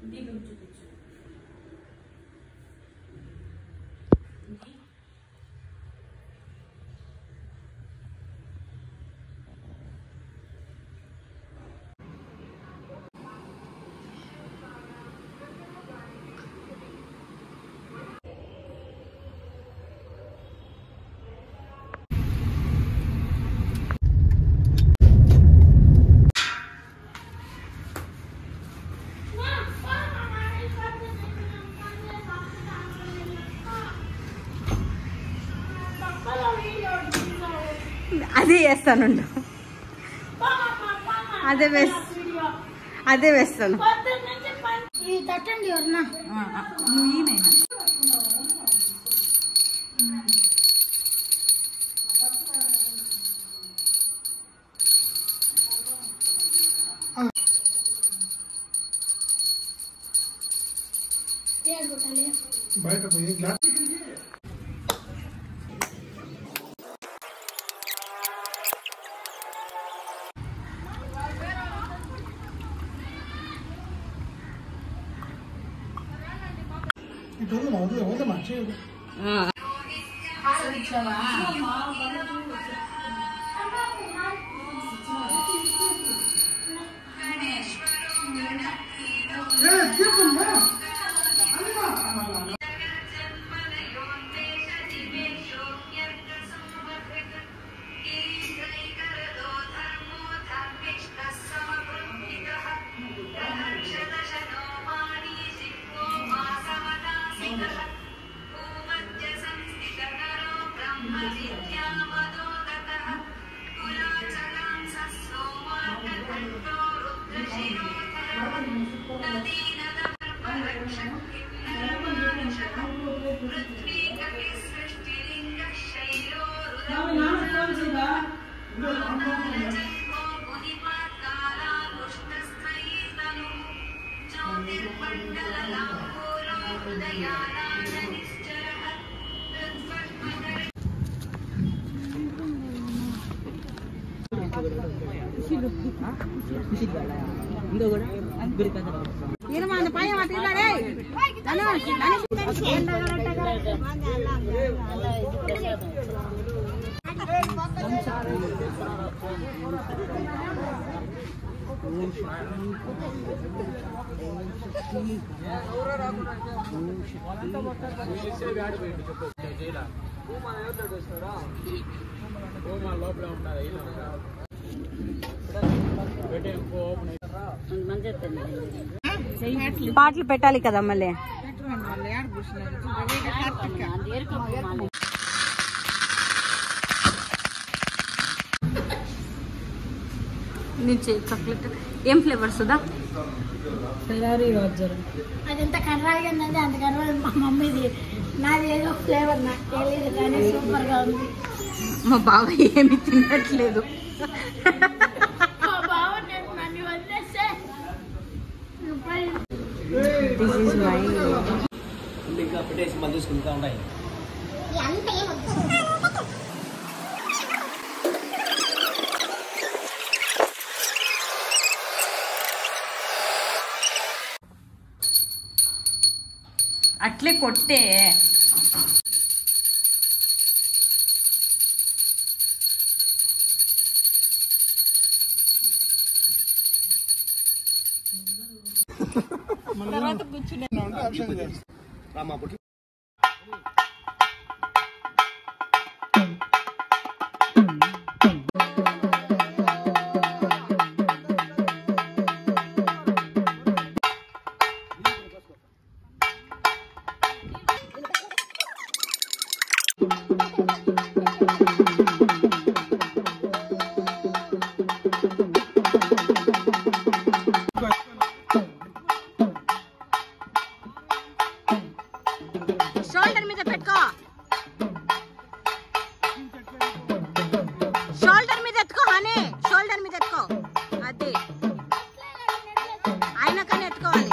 దీపం చూపించు ఇది అదే వేస్తానుండు అదే వేస్ అదే వేస్తాను ఇది తట్టండి ఎవరన్నా నువ్వు ఈయనైనా పేరు కొట్టాలి బయట పోయి గ్లాస్ ఇటు వదలమా వదల వదలమా చేయదు ఏ తీర్చమ్మా ఈయన పైన పట్టుకున్నాడే పాటలు పెట్టాలి కదా మళ్ళీ నుంచి చాక్లెట్ ఏం ఫ్లేవర్స్ ఉందా అది ఎంత కర్రాగా ఉందంటే అంత కర్ర మా మమ్మీది నాది ఏదో ఫ్లేవర్ నాకు తెలియదు కానీ సూపర్ గా ఉంది మా బావ ఏమి తినట్లేదు మా బావ నేను నన్ను వదిలేస్తే దిస్ ఇస్ మై ఇంకా పెట్టేసి మళ్ళీ చూసుకుంటా ఉన్నాయి అట్లే కొట్టే రామా పుట్టి షోల్డర్ మీద పెట్టుకో షోల్డర్ మీద ఎత్తుకో హనీ షోల్డర్ మీద ఎత్తుకో అది ఆయన కానీ ఎత్తుకోవాలి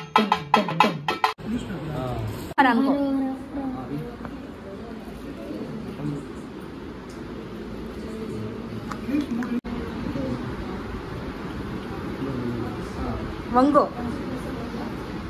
మరి అనుకో వంగు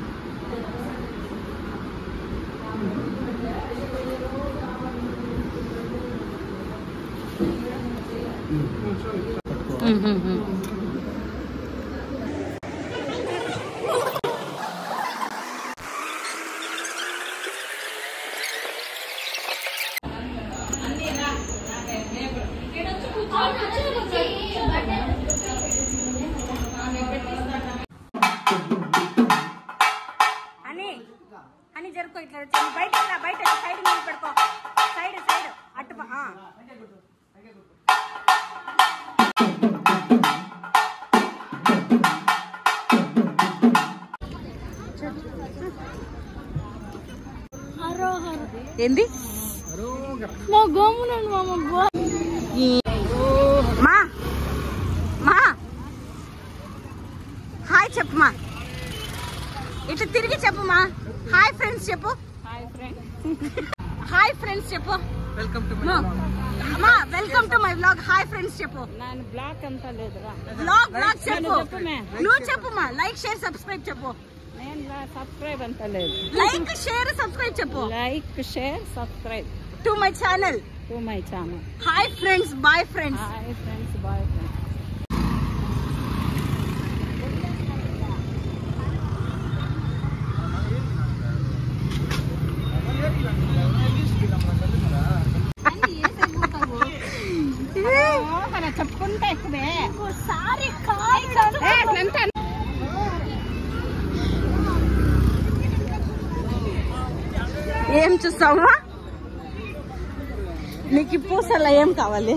అని అని జరుపుకో ఇట్లా వచ్చి బయట రా, బయట సైడ్ మీద పెట్టుకో సైడ్ సైడ్ అటు ప- ఆ. ఏంది మా గమ్మునండి మామ గో మా మా హాయ్ చెప్పు మా ఇట్లా తిరిగి చెప్పు మా హాయ్ ఫ్రెండ్స్ చెప్పు హాయ్ ఫ్రెండ్స్ చెప్పు వెల్కమ్ టు మా అమ్మా welcome to my vlog hi friends చెప్పు నేను బ్లాక్ అంతా లేదురా వ్లాగ్ వ్లాగ్ చెప్పు చెప్పు మే. నువ్వు చెప్పు మా లైక్ షేర్ సబ్స్క్రైబ్ చెప్పు నేను సబ్స్క్రైబ్ అంతా లేదు లైక్ షేర్ సబ్స్క్రైబ్ చెప్పు like share subscribe to my channel to my channel hi friends bye friends hi friends bye friends చెప్పుకుంటా ఎక్కువే ఒకసారి కాల్ ఏం చూస్తావా నీకు ఈ పూసల్లో ఏం కావాలి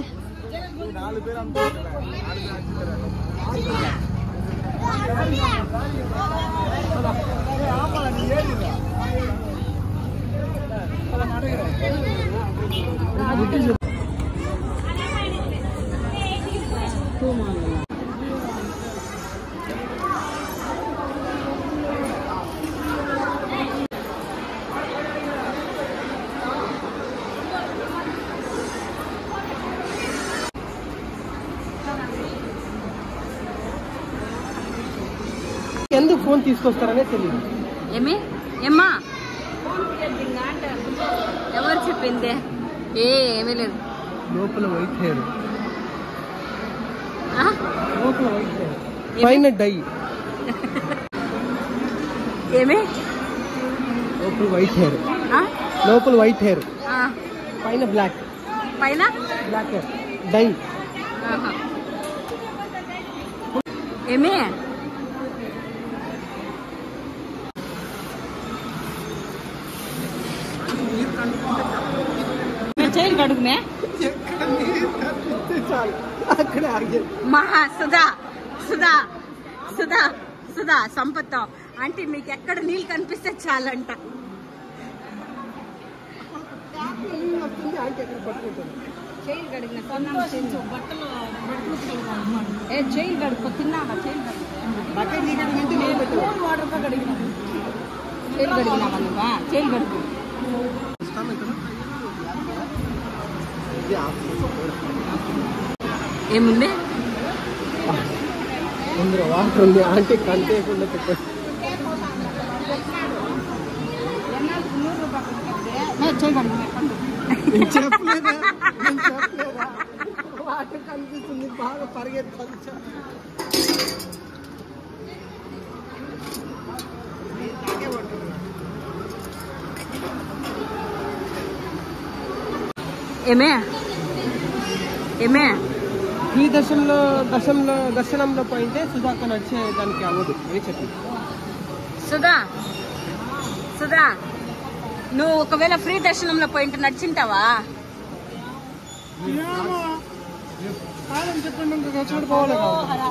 ఎందుకు ఫోన్ తీసుకొస్తారనే తెలియదు ఏమి ఏమ్మా ఎవరు చెప్పింది ఏ ఏమీ లేదు లోపల వైట్ హెయిర్ ఆ? లోపల వైట్ హెయిర్ పైన డై ఏమి లోపల వైట్ హెయిర్ ఆ? లోపల వైట్ హెయిర్ ఆ. పైన బ్లాక్ పైన బ్లాక్ హెయిర్ డై ఆహా. ఏమి చైన్ కడుగుమే చాలు అక్కడే ఆగే మహా సుధా సుధా సుధా సుధా సంపత్తో అంటే మీకు ఎక్కడ నీళ్ళు కనిపిస్తే చాలంట వస్తుంది ఆంటీ అక్కడ పట్టుకుంటుంది చైన్ కడిగిన కొన్నాను చైన్ బట్టలు ఏ చైన్ కడుక్కో తిన్నావా చైన్ కడుక్కో బకెట్ నీకంటే ఇంటి నేను పెట్టాను వాటర్తో కడిగిన చైన్ కడిగినావా నువ్వా చైన్ కడుగు ఏముంది ముందర వాటర్ ఉంది ఆంటీ కంటేయకుండా పెట్టాను చైన్ కడుగు నేను చెప్పలేదా నేను చెప్పలేదా వాటర్ కనిపిస్తుంది బాగా పరిగెత్తాలి ఏమే ఏమే ఈ దశంలో దశంలో దర్శనంలో పోయింటే సుధాక నడిచే దానికి అవ్వదు అని చెప్పి సుధా సుధా నువ్వు ఒకవేళ ఫ్రీ దర్శనంలో పోయింటే నడిచింటావా కాదని చెప్పండి ఇంకా నడుచుకుంటూ పోవాలి కదా.